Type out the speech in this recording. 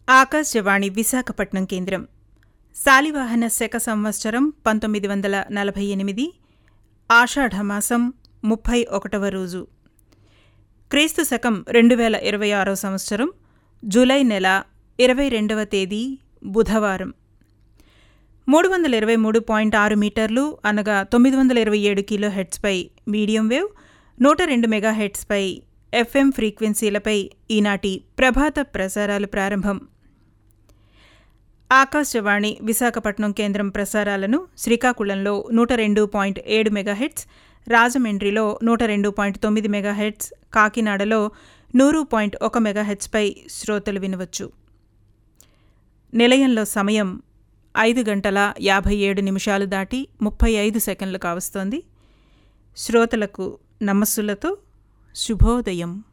ఆకాశవాణి విశాఖపట్నం కేంద్రం శాలివాహన శక సంవత్సరం పంతొమ్మిది వందల నలభై ఎనిమిది ఆషాఢమాసం ముప్పై ఒకటవ రోజు క్రీస్తు శకం రెండు వేల ఇరవై ఆరో సంవత్సరం జూలై నెల ఇరవై రెండవ తేదీ బుధవారం మూడు వందల ఇరవై మూడు పాయింట్ ఆరు మీటర్లు అనగా తొమ్మిది వందల ఇరవై ఏడు కిలో హెడ్స్పై మీడియం వేవ్ నూట రెండు మెగా హెడ్స్పై ఎఫ్ఎం ఫ్రీక్వెన్సీలపై ఈనాటి ప్రభాత ప్రసారాలు ప్రారంభం ఆకాశవాణి విశాఖపట్నం కేంద్రం ప్రసారాలను శ్రీకాకుళంలో నూట రెండు పాయింట్ ఏడు మెగాహెట్స్ రాజమండ్రిలో నూట రెండు పాయింట్ తొమ్మిది మెగాహెట్స్ కాకినాడలో నూరు పాయింట్ ఒక మెగాహెట్స్పై శ్రోతలు వినవచ్చు నిలయంలో సమయం ఐదు గంటల యాభై ఏడు నిమిషాలు దాటి ముప్పై ఐదు సెకండ్లు కావస్తోంది శ్రోతలకు నమస్సులతో శుభోదయం